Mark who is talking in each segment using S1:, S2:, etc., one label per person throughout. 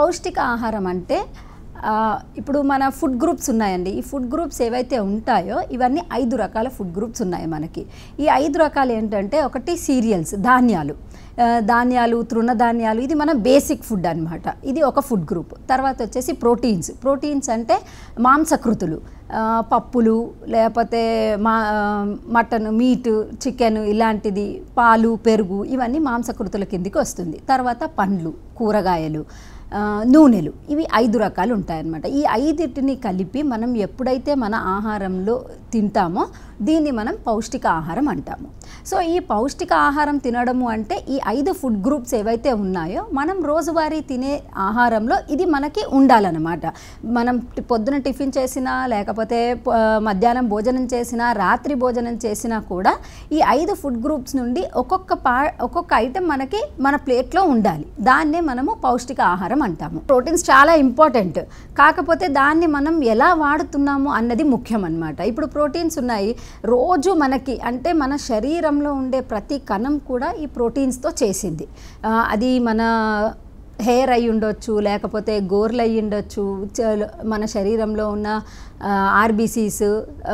S1: పౌష్టిక ఆహారం అంటే ఆ, ఇప్పుడు మన ఫుడ్ గ్రూప్స్ ఉన్నాయండి ఈ ఫుడ్ గ్రూప్స్ ఏవైతే ఉంటాయో ఇవన్నీ ఐదు రకాల ఫుడ్ గ్రూప్స్ ఉన్నాయి మనకి ఈ ఐదు రకాలు ఏంటంటే ఒకటి సీరియల్స్ ధాన్యాలు ఆ, ధాన్యాలు తృణధాన్యాలు ఇది మన బేసిక్ ఫుడ్ అన్నమాట ఇది ఒక ఫుడ్ గ్రూప్ తర్వాత వచ్చేసి ప్రోటీన్స్ ప్రోటీన్స్ అంటే మాంసకృతులు ఆ, పప్పులు లేకపోతే మా మటన్ మీట్ చికెన్ ఇలాంటిది పాలు పెరుగు ఇవన్నీ మాంసకృతుల కిందికి వస్తుంది తర్వాత పండ్లు కూరగాయలు ఆ, నూనెలు ఇవి ఐదు రకాలు ఉంటాయన్నమాట ఈ ఐదిటిని కలిపి మనం ఎప్పుడైతే మన ఆహారంలో తింటామో దీన్ని మనం పౌష్టిక ఆహారం అంటాము సో ఈ పౌష్టిక ఆహారం తినడము అంటే ఈ ఐదు ఫుడ్ గ్రూప్స్ ఏవైతే ఉన్నాయో మనం రోజువారీ తినే ఆహారంలో ఇది మనకి ఉండాలన్నమాట మనం టి- పొద్దున టిఫిన్ చేసినా లేకపోతే ప- మధ్యాహ్నం భోజనం చేసినా రాత్రి భోజనం చేసినా కూడా ఈ ఐదు ఫుడ్ గ్రూప్స్ నుండి ఒక్కొక్క పా ఒక్కొక్క ఐటెం మనకి మన ప్లేట్లో ఉండాలి దాన్నే మనము పౌష్టిక ఆహారం అంటాము ప్రోటీన్స్ చాలా ఇంపార్టెంట్ కాకపోతే దాన్ని మనం ఎలా వాడుతున్నాము అన్నది ముఖ్యం అన్నమాట ఇప్పుడు ప్రోటీన్స్ ఉన్నాయి రోజు మనకి అంటే మన శరీరంలో ఉండే ప్రతి కణం కూడా ఈ ప్రోటీన్స్తో చేసింది ఆ, అది మన హెయిర్ అయి ఉండొచ్చు లేకపోతే గోర్లు అయి ఉండొచ్చు చ- మన శరీరంలో ఉన్న ఆర్బీసీస్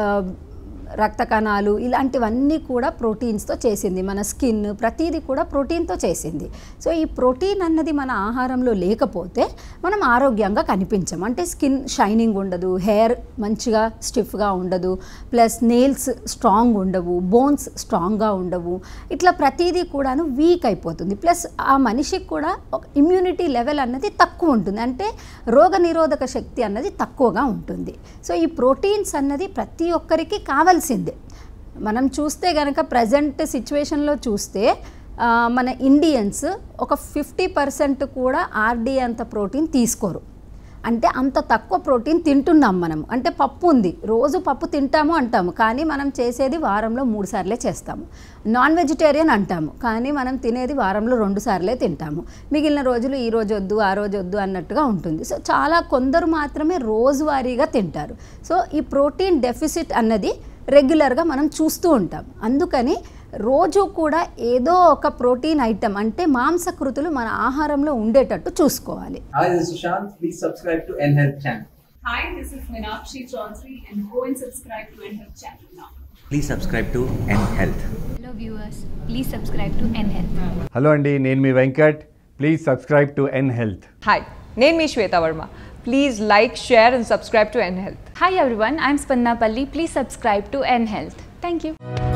S1: రక్త కణాలు ఇలాంటివన్నీ కూడా ప్రోటీన్స్తో చేసింది మన స్కిన్ ప్రతిదీ కూడా ప్రోటీన్తో చేసింది సో ఈ ప్రోటీన్ అన్నది మన ఆహారంలో లేకపోతే మనం ఆరోగ్యంగా కనిపించం అంటే స్కిన్ షైనింగ్ ఉండదు హెయిర్ మంచిగా స్టిఫ్గా ఉండదు ప్లస్ నెయిల్స్ స్ట్రాంగ్ ఉండవు బోన్స్ స్ట్రాంగ్గా ఉండవు ఇట్లా ప్రతిదీ కూడాను వీక్ అయిపోతుంది ప్లస్ ఆ మనిషికి కూడా ఒక ఇమ్యూనిటీ లెవెల్ అన్నది తక్కువ ఉంటుంది అంటే రోగ నిరోధక శక్తి అన్నది తక్కువగా ఉంటుంది సో ఈ ప్రోటీన్స్ అన్నది ప్రతి ఒక్కరికి కావాల్సిందే మనం చూస్తే కనుక ప్రజెంట్ సిచ్యువేషన్లో చూస్తే ఆ, మన ఇండియన్స్ ఒక ఫిఫ్టీ పర్సెంట్ కూడా ఆర్డీ అంత ప్రోటీన్ తీసుకోరు అంటే అంత తక్కువ ప్రోటీన్ తింటున్నాం మనం అంటే పప్పు ఉంది రోజు పప్పు తింటాము అంటాము కానీ మనం చేసేది వారంలో మూడు సార్లే చేస్తాము నాన్ వెజిటేరియన్ అంటాము కానీ మనం తినేది వారంలో రెండు సార్లే తింటాము మిగిలిన రోజులు ఈ రోజు వద్దు ఆ రోజు వద్దు అన్నట్టుగా ఉంటుంది సో చాలా కొందరు మాత్రమే రోజువారీగా తింటారు సో ఈ ప్రోటీన్ డెఫిసిట్ అన్నది రెగ్యులర్గా మనం చూస్తూ ఉంటాం అందుకని రోజు కూడా ఏదో ఒక ప్రోటీన్ ఐటెం అంటే మాంసకృతులు మన ఆహారంలో ఉండేటట్టు చూసుకోవాలి
S2: Hi, this is Sushant. Please subscribe to NHealth channel.
S3: Hi, this is Meenakshi Chaudhary and go and subscribe to NHealth channel now.
S4: Please subscribe to N Health.
S5: Hello viewers, please subscribe to NHealth.
S6: Hello అండి నేను మీ Venkat please subscribe to N Health
S7: Hi, name me Shweta Verma. Please like, share, and subscribe to NHealth.
S5: Hi everyone, I'm Spanna Palli. Please subscribe to NHealth. Thank you.